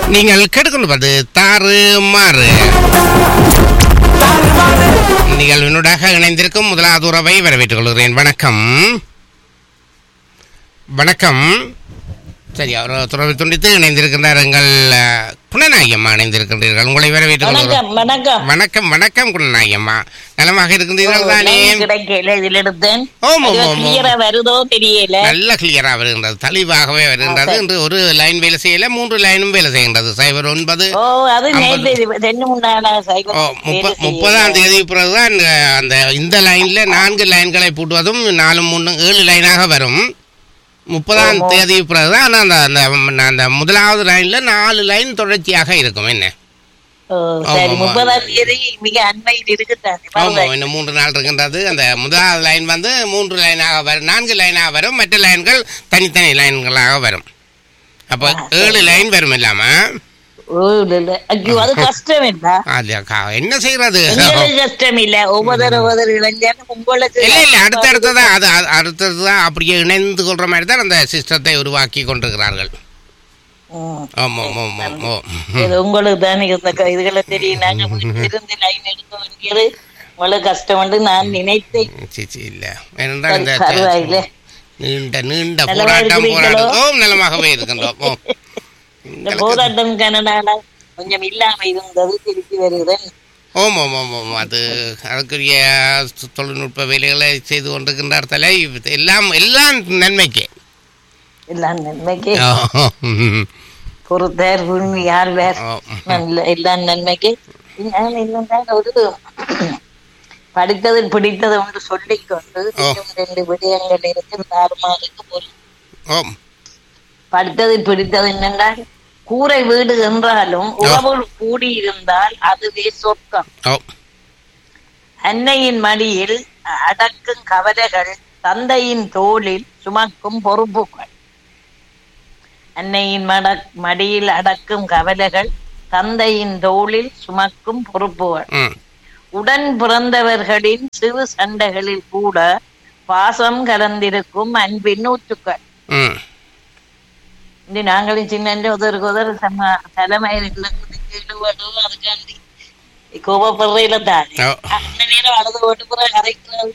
நீங்கள் கேட்டுக்கொள்வது தாறு மாறு நிகழ்வினூடாக இணைந்திருக்கும் முதலாவது உறவை வரவேற்றுக் கொள்கிறேன் வணக்கம் வணக்கம் சரி அவர் துறவை துண்டித்து இணைந்திருக்கின்றார் எங்கள் அஹ், குணநாயகம்மா இணைந்திருக்கின்றீர்கள் உங்களை வரவேற்றுக் கொள்கிறோம் வணக்கம் வணக்கம் வணக்கம் வணக்கம் குணநாயகம்மா நலமாக இருக்கின்றீர்கள் தானே line கிடைக்கல இதுல எடுத்தேன் ஆமாம், ஆமாம், கிளியரா வருதோ தெரியல நல்ல கிளியரா வருகின்றது தெளிவாகவே வருகின்றது இன்று ஒரு லைன் வேலை செய்யல மூன்று லைனும் வேலை செய்கின்றது சைபர் ஒன்பது ஓ அது நேற்று இது ரெண்டு மூணு நாளா சைக்கிள் ஓ, முப்ப- முப்பதாம் தேதி பிறகுதான் அஹ், அந்த இந்த லைன்ல நான்கு லைன்களை பூட்டுவதும் நாலு மூணு ஏழு லைனாக வரும் முப்பதாம் தேதி பிறகுதான் ஆனா அந்த அந்த அந்த முதலாவது லைன்ல நாலு லைன் தொடர்ச்சியாக இருக்கும் என்ன ஓ, சரி ஆமாம், முப்பதாம் தேதி மிக அண்மையில் இருக்குதானே ஆமா வருவாய். இன்னும் மூன்று நாள் இருக்கின்றது அந்த முதலாவது லைன் வந்து மூன்று லைனாக வரும் நான்கு லைனாக வரும் மற்ற லைன்கள் தனித்தனி லைன்களாக வரும் அப்போ ஏழு லைன் வரும் இல்லாம ஓ இல்ல இல்ல ஐயோ அது கஷ்டம் இல்ல அது க- என்ன செய்யறது எங்களுக்கு கஷ்டம் இல்ல ஒவ்வொரு ஒவ்வொரு இளைஞரும் உங்களுக்கு இல்ல இல்ல அடுத்தடுத்ததான் அது அது- அடுத்ததுதான் அப்படியே இணைந்து கொள்ற மாதிரி தான் அந்த சிஸ்டத்தை உருவாக்கி கொண்டிருக்கிறார்கள் ம். ஆமா ஆமா ஆமா ஆமா இது உங்களுக்கு தானே இந்த க- இதுகளை தெரியும் நாங்க இருந்து லைன் எடுக்க வேண்டியது உங்களுக்கு கஷ்டம் என்று நான் நினைத்தேன் சி சி இல்ல ஏனென்றால் இந்த பரவாயில்லை நீண்ட நீண்ட நலமா போராட்டம் இருக்கிறீங்களோ? போராட்டம் ஓ நலமாகவே இருக்கின்றோம் ஓ. இந்த போராட்டம் கனடால கொஞ்சம் இல்லாம இருந்தது திருப்பி வருகிறேன் ஓம் ஓம் ஓம் ஓம் அது அதுக்குரிய தொழில்நுட்ப வேலைகளை செய்து கொண்டிருக்கின்றார் தலை இது எல்லாம் எல்லாம் நன்மைக்கு எல்லாம் நன்மைக்கு ஓ, ம், பொறுத்தார் உண்மை ஆழ்வார் ஓ, நல்ல எல்லாம் நன்மைக்கு நான் என்னதான் ஒரு படித்தது பிடித்தது என்று சொல்லிக்கொண்டு இன்னும் ரெண்டு விடயங்கள் இருக்கு தாறுமாறுக்கு பொருள் ஓம் படித்தது பிடித்தது என்னென்றால் கூரை வீடு என்றாலும் உறவுகள் கூடியிருந்தால் அதுவே சொர்க்கம் ஓ அன்னையின் மடியில் அடக்கும் கவலைகள் தந்தையின் தோளில் சுமக்கும் பொறுப்புகள் அன்னையின் மட மடியில் அடக்கும் கவலைகள் தந்தையின் தோளில் சுமக்கும் பொறுப்புகள் ம் உடன் பிறந்தவர்களின் சிறு சண்டைகளில் கூட பாசம் கலந்திருக்கும் அன்பின் ஊற்றுக்கள் ம் இந்த நாங்களும் சின்ன உதருக்கு உதர் சம தலைமையில் கேடுபடுவோம் அதுக்காண்டி கோபப்படுறையில தானே ஓ அந்த நேரம் அழுது ஓட்டு புற கரைக்கிறது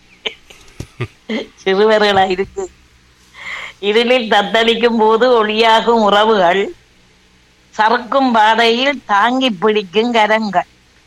சிறுவர்களா இருக்கு இருளில் தத்தளிக்கும் போது ஒளியாகும் உறவுகள் சறுக்கும் பாதையில் தாங்கி பிடிக்கும் கரங்கள்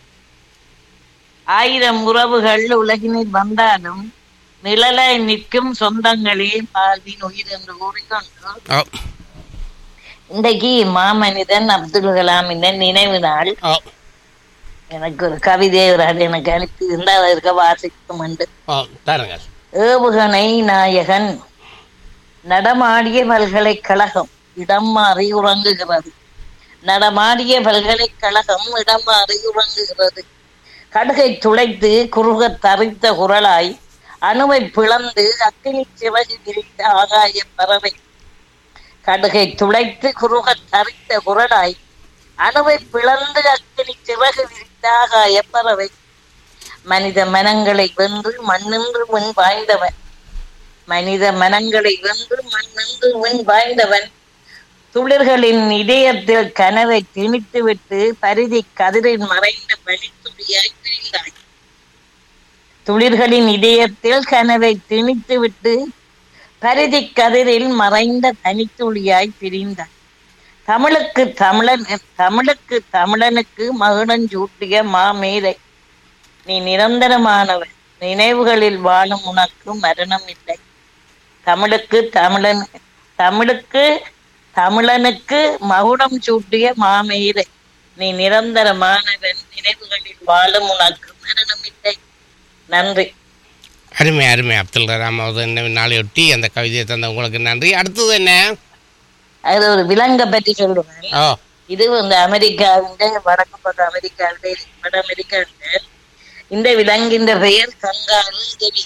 ஆயிரம் உறவுகள் உலகினில் வந்தாலும் நிழலாய் நிற்கும் சொந்தங்களே வாழ்வின் உயிர் என்று கூறிக்கொண்டு ஓ இன்றைக்கு மாமனிதன் அப்துல் கலாமின் நினைவு நாள் ஓ எனக்கு ஒரு கவிதை ஒரு ஆள் எனக்கு அனுப்பி இருந்தால் அதை இருக்க வாசிக்கும் உண்டு ஓ தாருங்கள் ஏவுகணை நாயகன் நடமாடிய பல்கலைக்கழகம் இடம் மாறி உறங்குகிறது நடமாடிய பல்கலைக்கழகம் இடம் மாறி உறங்குகிறது கடுகை துளைத்து குறுகத் தரித்த குரலாய் அணுவை பிளந்து அக்கினி சிவகி விரித்த ஆகாய பறவை கடுகை துளைத்து குறுகத் தரித்த குரலாய் அணுவை பிளந்து அக்கினி சிறகு விரித்த ஆகாய பறவை மனித மனங்களை வென்று மண்ணின்று முன் வாய்ந்தவன் மனித மனங்களை வென்று மண்ணின்று முன் வாய்ந்தவன் துளிர்களின் இதயத்தில் கனவை திணித்துவிட்டு பரிதி கதிரில் மறைந்த பனித்துளியாய் பிரிந்தாய் துளிர்களின் இதயத்தில் கனவை திணித்துவிட்டு பரிதி கதிரில் மறைந்த தனித்துளியாய் பிரிந்தாய் தமிழுக்கு தமிழன் தமிழுக்கு தமிழனுக்கு மகுடம் சூட்டிய மாமேதை நீ நிரந்தரமானவன் நினைவுகளில் வாழும் உனக்கு மரணம் இல்லை தமிழுக்கு தமிழன் தமிழுக்கு தமிழனுக்கு மகுடம் சூட்டிய மாமேதை நீ நிரந்தரமானவன் நினைவுகளில் வாழும் உனக்கு மரணம் இல்லை நன்றி அருமை அருமை அப்துல் கலாம் அவர்கள் நாளையொட்டி அந்த கவிதையை தந்த உங்களுக்கு நன்றி அடுத்தது என்ன அது ஒரு விலங்கை பற்றி சொல்லுவேன் ஓ இது வந்து அமெரிக்காவின் வடக்கு பக்கம் அமெரிக்காவின் வட அமெரிக்காவின் இந்த விலங்கின் பெயர் கங்காரு எலி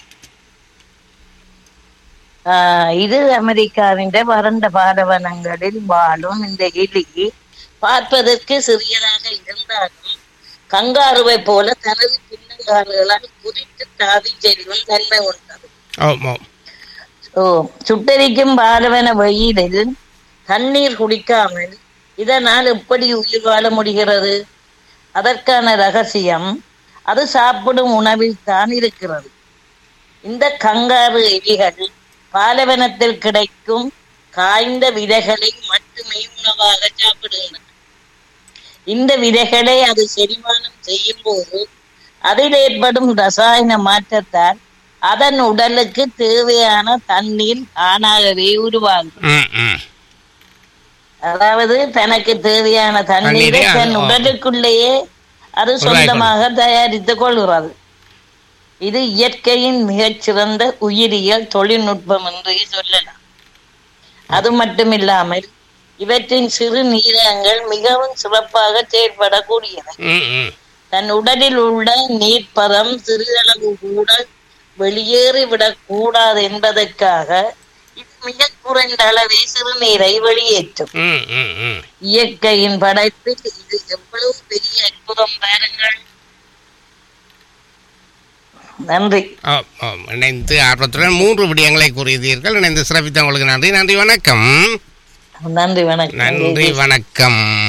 ஆஹ் இது அமெரிக்காவின் வறண்ட பாலைவனங்களில் வாழும் இந்த எலி பார்ப்பதற்கு சிறியதாக இருந்தாலும் கங்காருவை போல தனது பின்னங்கால்களால் குறித்து தாவி செல்லும் தன்மை உண்டது ஓ ஓ ஓ சுட்டரிக்கும் பாலவன வெயிலில் தண்ணீர் குடிக்காமல் இதனால் எப்படி உயிர் வாழ முடிகிறது அதற்கான ரகசியம் அது சாப்பிடும் உணவில் தான் இருக்கிறது இந்த கங்காரு எலிகள் பாலைவனத்தில் கிடைக்கும் காய்ந்த விதைகளை மட்டுமே உணவாக சாப்பிடுகின்றன இந்த விதைகளை அது செரிமானம் செய்யும் போது அதில் ஏற்படும் ரசாயன மாற்றத்தால் அதன் உடலுக்கு தேவையான தண்ணீர் தானாகவே உருவாகும் ம் ம் அதாவது தனக்கு தேவையான தண்ணீரை தண்ணீரை தன் அது- உடலுக்குள்ளேயே அது சொந்தமாக தயாரித்துக் கொள்கிறது இது இயற்கையின் மிகச்சிறந்த உயிரியல் தொழில்நுட்பம் என்றே சொல்லலாம் அது மட்டுமில்லாமல் இவற்றின் சிறு நீரகங்கள் மிகவும் சிறப்பாக செயல்படக்கூடியவை ம் ம் தன் உடலில் உள்ள நீர்ப்பதம் சிறிதளவு கூட வெளியேறிவிடக் கூடாது என்பதற்காக இது மிக குறைந்த அளவே சிறுநீரை வெளியேற்றும் ம் ம் ம் இயற்கையின் படைப்பில் இது எவ்வளவு பெரிய அற்புதம் பாருங்கள் நன்றி ஆ, ஆம். இணைந்து ஆர்வத்துடன் மூன்று விடயங்களை கூறியதீர்கள் இணைந்து சிறப்பித்த உங்களுக்கு நன்றி நன்றி வணக்கம் நன்றி வணக்கம் நன்றி வணக்கம்